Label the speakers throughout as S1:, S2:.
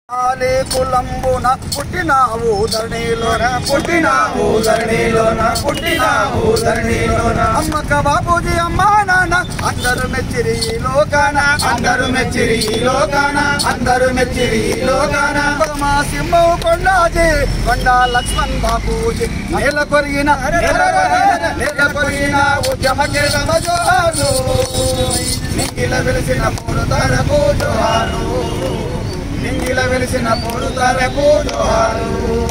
S1: ఆలే కులంబున పుట్టినావు ధరణిలోన పుట్టినావు ధరణిలోన పుట్టినావు ధరణిలోన అమ్మక బాబూజీ అమ్మా నాన్న అందరూ మెచ్చిరి ఈ లోకాన అందరూ మెచ్చిరి ఈ లోకాన అందరూ మెచ్చిరి ఈ లోకాన మా సింహవు కొండాజీ కొండా లక్ష్మణ్ బాబూజీ నేల కొరిగిన నేల కొరిగిన నేల కొరిగిన ఉద్యమ కేరమ జోహారు నింగిల వెలిసిన పూలతరకు జోహారు నింగిల వెలిసిన పోరుతారకు జోహారు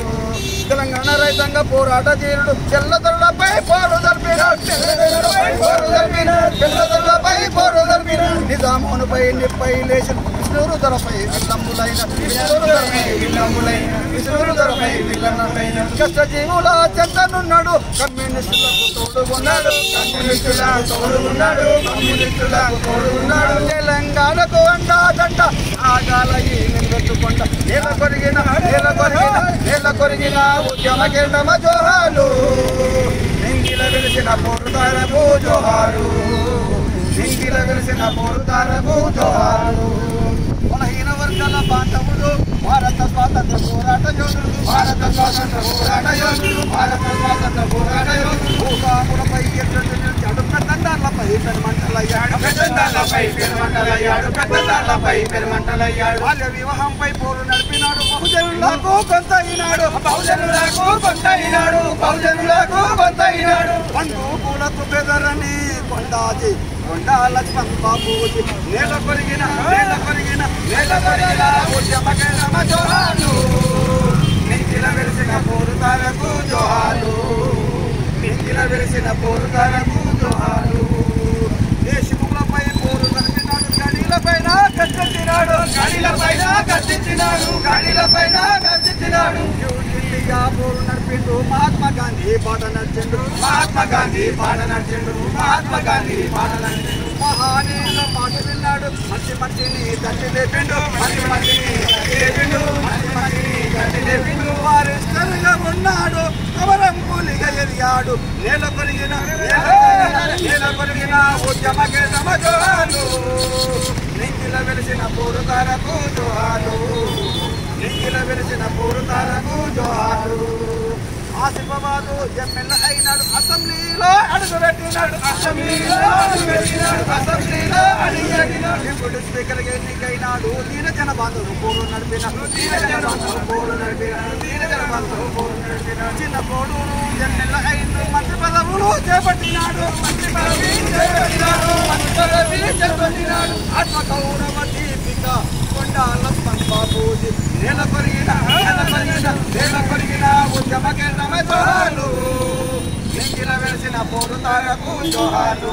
S1: తెలంగాణ రైతాంగ పోరాట జీరుడు చెల్లదొరలపై పోరు జరిపినాడు చెల్లదొరలపై పోరు జరిపినాడు చెల్లదొరలపై పోరు జరిపినాడు నిజామునిపై నిప్పై లేచిన విష్ణురు ధరపై విల్లంబులైన విష్ణురు ధరపై విల్లంబులైన విష్ణురు ధరపై విల్లన్నపైన కష్టజీవుల చెంతనున్నాడు కమ్యూనిస్టులకు తోడుగున్నాడు కమ్యూనిస్టులకు తోడుగున్నాడు కమ్యూనిస్టులకు తోడుగున్నాడు తెలంగాణకు అండాదండ ఆగాల ఈ నిలబెట్టుకుంట నేల కొరిగిన నేల కొరిగిన నేల కొరిగిన ఉద్యమ కేంద్రమ జోహాలు నింగిల వెలిసిన పోరుతారకు జోహారు నింగిల వెలిసిన పోరుతారకు జోహారు బలహీన వర్గాల బాంధవులు భారత స్వాతంత్ర పోరాట యోధులు భారత స్వాతంత్ర పోరాట యోధులు భారత స్వాతంత్ర పోరాట యోధులు భూస్వాములపై ఎదురు నిలిచాడు పెద్దండాలపై పెరుమంటలయ్యాడు
S2: పెద్దండాలపై పెరుమంటలయ్యాడు పెద్దండాలపై పెరుమంటలయ్యాడు
S1: బాల్య వివాహంపై పోరు నడిపినాడు బహుజనులకు కొంత అయినాడు
S2: బహుజనులకు కొంత అయినాడు బహుజనులకు కొంత అయినాడు
S1: బంధువులకు బెదరని కొండాజీ కొండా లక్ష్మణ్ బాబూజీ నేల కొరిగిన నేల కొరిగిన నేల కొరిగిన ఉద్యమ కేరమ జోహాలు నింగిల వెలిసిన పోరుతారకు జోహాలు నింగిల వెలిసిన పోరుతారకు జోహాలు దేశములపై పోరు జరిపినాడు గడిలపైన కష్టతినాడు
S2: గాడిలపైన గర్జించినాడు గాడిలపైన గర్జించినాడు
S1: ఢిల్లీగా పోరు నడిపిండు మహాత్మా గాంధీ బాట నడిచిండు
S2: మహాత్మా గాంధీ పాట నడిచిండు మహాత్మా గాంధీ పాట నడిచిండు
S1: మహానీయుల మాట విన్నాడు మంచి మంచిని తట్టి లేపిండు మంచి మంచిని తట్టి లేపిండు మంచి మంచిని తట్టి లేపిండు వారిష్టంగా ఉన్నాడు కవరం కూలిగా ఎదిగాడు నేల కొరిగిన నేల కొరిగిన నేల కొరిగిన ఉద్యమ కేంద్రమ జోహాలు నింగిల వెలిసిన పోరుతారకు జోహాలు నింగిల వెలిసిన పోరుతారకు జోహాలు ఆసిఫాబాదు ఎమ్మెల్యే అయినాడు అసెంబ్లీలో అడుగు పెట్టినాడు
S2: అసెంబ్లీలో అడుగుపెట్టినాడు అసెంబ్లీలో అడుగుపెట్టినాడు
S1: ఇప్పుడు స్పీకర్ ఎన్నికైనాడు దీన జన బాంధవులు పోరు నడిపినాడు దీన జన బాంధవులు పోరు నడిపినాడు దీన జన బాంధవులు పోరు నడిపినాడు చిన్న పోడు ఎమ్మెల్యే అయిన మంత్రి పదవులు చేపట్టినాడు మంత్రి పదవి చేపట్టినాడు మంత్రి పదవి చేపట్టినాడు ఆత్మ గౌరవ దీపిక కొండా లక్ష్మణ్ బాబూజీ నేల కొరిగిన నేల కొరిగిన నేల కొరిగిన ఉద్యమ కేంద్రమ జోహాలు నింగిల వెలిసిన పోరు తారకు జోహాలు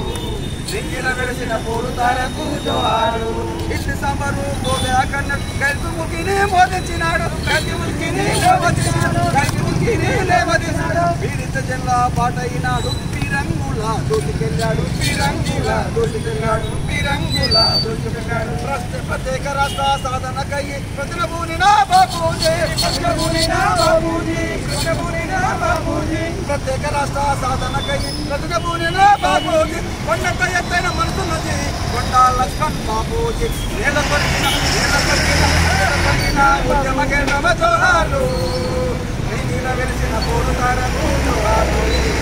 S1: సింగిల వెలిసిన పోరుతారకు జోహారు ఇల్లు సమరు గోవే కన్నట్టు కలిసి ముఖిని మోదించినాడు కలిసి ముఖిని లేవదీసినాడు కలిసి ముఖిని లేవదీసినాడు పీడిత జిల్లా పాట అయినాడు పిరంగుల దూసుకెళ్ళాడు పిరంగుల దూసుకెళ్ళాడు పిరంగుల దూసుకెళ్ళాడు రాష్ట్ర ప్రత్యేక రాష్ట్ర సాధనకై ప్రతినభూనినా బాబూజీ ప్రతినభూనినా బాబూజీ ప్రతినభూనినా బాబూజీ ప్రత్యేక రాష్ట్ర సాధనకై ప్రతినభూనినా బాబూజీ కొండంత ఎత్తైన మనసున్నది కొండ లక్ష్మణ్ బాబూజీ నేల కొరిగిన నేల కొరిగిన నేల కొరిగిన ఉద్యమ కేంద్రమ జోహాలు నీల వెలిసిన పోరుతారకు జోహాలు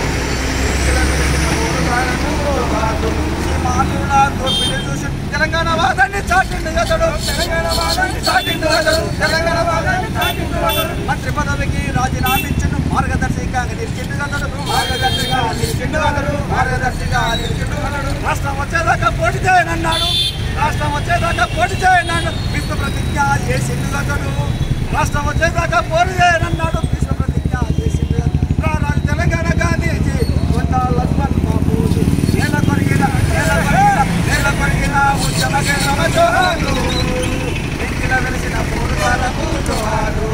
S1: నీల వెలిసిన పోరుతారకు జోహాలు సీమానుల దోపిడి చూసి తెలంగాణ వాదాన్ని చాటిండు అతడు తెలంగాణ వాదాన్ని చాటిండు అతడు తెలంగాణ వాదాన్ని చాటిండు అతడు మంత్రి పదవికి రాజీనామా ఇచ్చిండు మార్గదర్శిగా నిలిచిండు అతడు మార్గదర్శిగా నిలిచిండు అతడు మార్గదర్శిగా నిలిచిండు అతడు రాష్ట్రం వచ్చేదాకా పోటీ చేయనన్నాడు రాష్ట్రం వచ్చేదాకా పోటీ చేయనన్నాడు విశ్వ ప్రతిజ్ఞ చేసిండు అతడు రాష్ట్రం వచ్చేదాకా పోటీ చేయనన్నాడు విశ్వ ప్రతిజ్ఞ చేసిండు రా రాజు తెలంగాణ గాంధీజీ కొండ లక్ష్మణ్ బాబూజీ నేల కొరిగిన నేల కొరిగిన నేల కొరిగిన ఉద్యమ కేంద్రమ జోహాలు ఇంటిన వెలిసిన పూర్వాలకు జోహాలు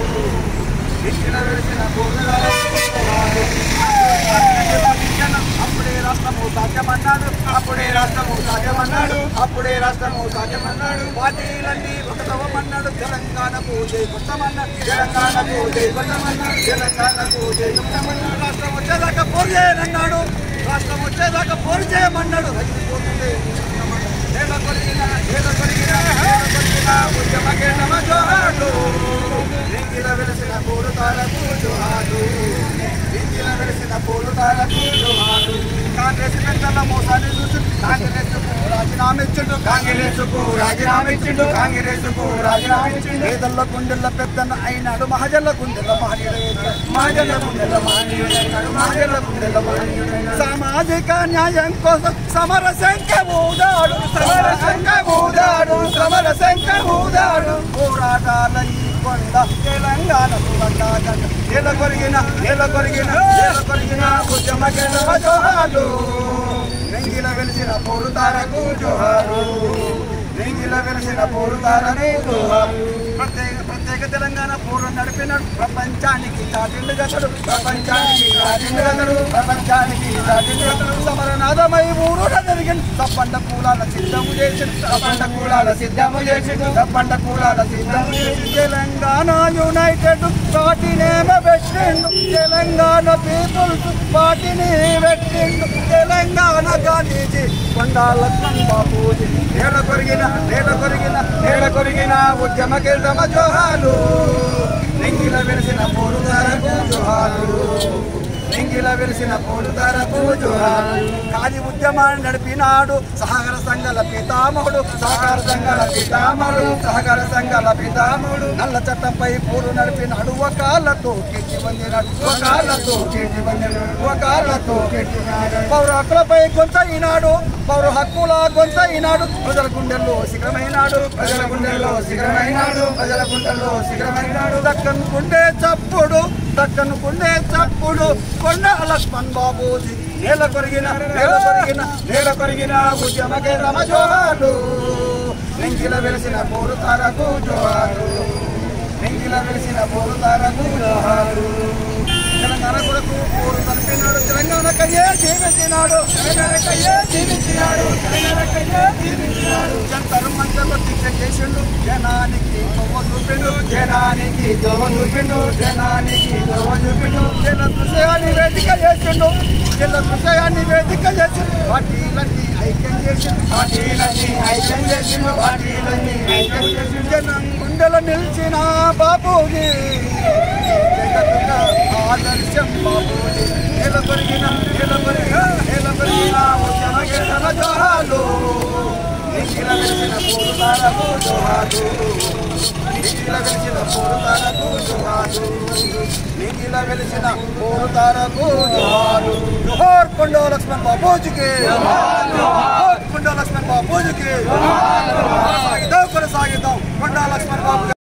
S1: ఇంటిన వెలిసిన పూర్వాలకు జోహాలు అప్పుడే రాష్ట్రము సాధ్యమన్నాడు అప్పుడే రాష్ట్రము సాధ్యమన్నాడు అప్పుడే రాష్ట్రము సాధ్యమన్నాడు పార్టీలన్నీ ఒకటవమన్నాడు తెలంగాణకు జై కొట్టమన్నాడు తెలంగాణకు జై కొట్టమన్నాడు తెలంగాణకు జై కొట్టమన్నాడు రాష్ట్రం వచ్చేదాకా పోరు చేయనన్నాడు రాష్ట్రం వచ్చేదాకా పోరు చేయమన్నాడు రైతు పోతుంది నేల కొరిగిన నేల కొరిగిన నేల కొరిగిన ఉద్యమ కేంద్రమ జోహాలు
S2: కాంగ్రెస్ కు రాజీనామా ఇచ్చిండు కాంగ్రెస్ కు రాజీనామా ఇచ్చిండు
S1: పేదల గుండెల పెద్దన్న అయినాడు మహజల్ల గుండెల మహనీయుడైనాడు
S2: మహాజన గుండెల మహనీయుడైనాడు మహాజన గుండెల మహనీయుడైనాడు
S1: సామాజిక న్యాయం కోసం సమర శంఖ ఊదాడు
S2: సమర సంఘ ఊదాడు సమర సంఘ ఊదాడు
S1: పోరాటాల ఈ కొండ తెలంగాణకు వందాగండ
S2: నేల కొరిగిన నేల కొరిగిన నేల కొరిగిన ఉద్యమ కేంద్ర జోహాలు నెంగిల వెలిసిన పోరుతారకు జోహారు నెంగిల వెలిసిన పోరుతారని జోహారు
S1: ప్రత్యేక ప్రత్యేక తెలంగాణ పూర్వం నడిపినాడు ప్రపంచానికి చాటిండు గతడు
S2: ప్రపంచానికి రాజేంద్రుడు ప్రపంచానికి రాజేంద్రుడు
S1: సమరనాథమై ఊరుడ జరిగిన తప్పండ పూలాల సిద్ధము చేసిన
S2: తప్పండ కూలాల సిద్ధము చేసిండు తప్పండ కూలాల సిద్ధము చేసిండు
S1: తెలంగాణ యునైటెడ్ పార్టీనేమ పెట్టిండు తెలంగాణ పీపుల్స్ పార్టీని పెట్టిండు తెలంగాణ గాంధీజీ కొండాల బాబూజీ
S2: నేల కొరిగిన నేల కొరిగిన నేల కొరిగిన ఉద్యమ కేంద్రమ జోహాలు నెంగిల వెలిసిన పోరుతారకు జోహాలు నెంగిల వెలిసిన పోరుతారకు జోహాలు
S1: ఖాళీ ఉద్యమాన్ని నడిపినాడు సహకార సంఘాల పితామహుడు
S2: సహకార సంఘాల పితామహుడు సహకార సంఘాల పితామహుడు
S1: నల్ల చట్టంపై పూరు నడిపినాడు ఒకాళ్ళతో కెట్టి పొందినాడు
S2: ఒకళ్ళతో చేతి బంధుడు ఒకళ్ళతో కెట్టినాడు
S1: పౌర హక్కులపై గొంతయినాడు పౌర హక్కుల గొంతయినాడు ప్రజల గుండెల్లో శిఖరమైనాడు
S2: ప్రజల గుండెల్లో శిఖరమైనాడు ప్రజల గుండెల్లో శిఖరమైనాడు
S1: దక్కన్ గుండె చప్పుడు దక్కన్ గుండె చప్పుడు కొండ లక్ష్మణ్ బాబూజీ
S2: నేల కొరిగిన నేల కొరిగిన నేల కొరిగిన ఉద్యమ కేంద్రమ జోహాలు నెంగిల వెలిసిన పోరుతారకు జోహాలు నెంగిల వెలిసిన పోరుతారకు జోహాలు
S1: తెలంగాణ కొరకు పోరు నడిపినాడు తెలంగాణకయ్యే జీవించినాడు తెలంగాణకయ్యే జీవించినాడు తెలంగాణకయ్యే జీవించినాడు జంతరు మంటలు దీక్ష చేసిండు జనానికి కొవ్వ చూపిండు
S2: జనానికి దోవ చూపిండు జనానికి దోవ చూపిండు
S1: జన దృశ్యాన్ని వేదిక చేసిండు జన దృశ్యాన్ని వేదిక చేసిండు పార్టీలన్నీ ఐక్యం చేసిండు
S2: పార్టీలన్నీ ఐక్యం చేసిండు పార్టీలన్నీ ఐక్యం చేసిండు
S1: జనం గుండెలో నిలిచిన బాబూజీ జగత్తుగా ఆదర్శం బాబూజీ నేల కొరిగిన నేల కొరిగిన నేల కొరిగిన ఉద్యమ కేంద్ర జోహాలు
S2: నెంగిల వెలిసిన పోరుతారకు జోహాలు నెంగిల వెలిసిన పోరుతారకు జోహాలు నెంగిల వెలిసిన పోరుతారకు జోహాలు
S1: జోహార్ కొండో లక్ష్మణ్ బాబూజీకి జోహార్ కొండో లక్ష్మణ్ బాబూజీకి కొనసాగిద్దాం కొనసాగిద్దాం కొండా లక్ష్మణ్ బాబు